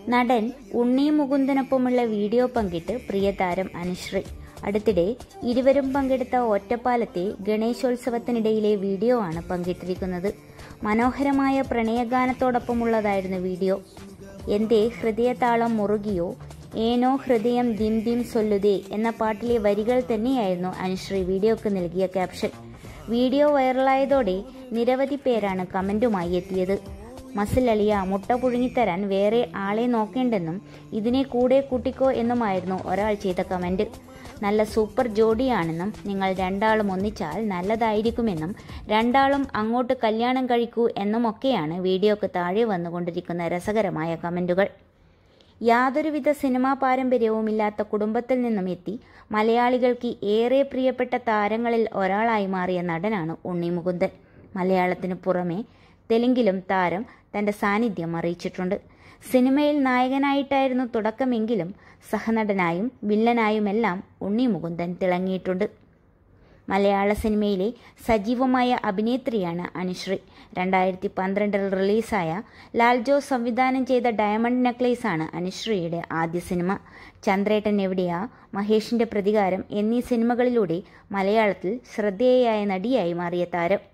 നടൻ ഉണ്ണി മുകുന്ദനൊപ്പമുള്ള വീഡിയോ പങ്കിട്ട് പ്രിയതാരം അനുശ്രീ അടുത്തിടെ ഇരുവരും പങ്കെടുത്ത ഒറ്റപ്പാലത്തെ ഗണേശോത്സവത്തിനിടയിലെ വീഡിയോ ആണ് പങ്കിട്ടിരിക്കുന്നത് മനോഹരമായ പ്രണയഗാനത്തോടൊപ്പമുള്ളതായിരുന്നു വീഡിയോ എന്തേ ഹൃദയതാളം മുറുകിയോ ഏനോ ഹൃദയം ദിം ദിം സൊല്ലുതേ എന്ന പാട്ടിലെ വരികൾ തന്നെയായിരുന്നു അനുശ്രീ വീഡിയോക്ക് നൽകിയ ക്യാപ്ഷൻ വീഡിയോ വൈറലായതോടെ നിരവധി പേരാണ് കമന്റുമായി എത്തിയത് മസിൽ അളിയ മുട്ട പുഴുങ്ങിത്തരാൻ വേറെ ആളെ നോക്കേണ്ടെന്നും ഇതിനെ കൂടെ കൂട്ടിക്കോ എന്നുമായിരുന്നു ഒരാൾ ചെയ്ത കമന്റ് നല്ല സൂപ്പർ ജോഡിയാണെന്നും നിങ്ങൾ രണ്ടാളും ഒന്നിച്ചാൽ നല്ലതായിരിക്കുമെന്നും രണ്ടാളും അങ്ങോട്ട് കല്യാണം കഴിക്കൂ എന്നുമൊക്കെയാണ് വീഡിയോക്ക് താഴെ വന്നുകൊണ്ടിരിക്കുന്ന രസകരമായ കമന്റുകൾ യാതൊരുവിധ സിനിമാ പാരമ്പര്യവുമില്ലാത്ത കുടുംബത്തിൽ നിന്നും എത്തി മലയാളികൾക്ക് ഏറെ പ്രിയപ്പെട്ട താരങ്ങളിൽ ഒരാളായി മാറിയ നടനാണ് ഉണ്ണി മുകുന്ദൻ മലയാളത്തിനു പുറമെ തെലുങ്കിലും താരം തന്റെ സാന്നിധ്യം അറിയിച്ചിട്ടുണ്ട് സിനിമയിൽ നായകനായിട്ടായിരുന്നു തുടക്കമെങ്കിലും സഹനടനായും വില്ലനായുമെല്ലാം ഉണ്ണി മുകുന്ദൻ തിളങ്ങിയിട്ടുണ്ട് മലയാള സിനിമയിലെ സജീവമായ അഭിനേത്രിയാണ് അനുശ്രീ രണ്ടായിരത്തി പന്ത്രണ്ടിൽ റിലീസായ ലാൽജോ സംവിധാനം ചെയ്ത ഡയമണ്ട് നെക്ലേസ് ആണ് അനുശ്രീയുടെ ആദ്യ സിനിമ ചന്ദ്രേട്ടൻ എവിടെയാ മഹേഷിന്റെ പ്രതികാരം എന്നീ സിനിമകളിലൂടെ മലയാളത്തിൽ ശ്രദ്ധേയയായ നടിയായി മാറിയ താരം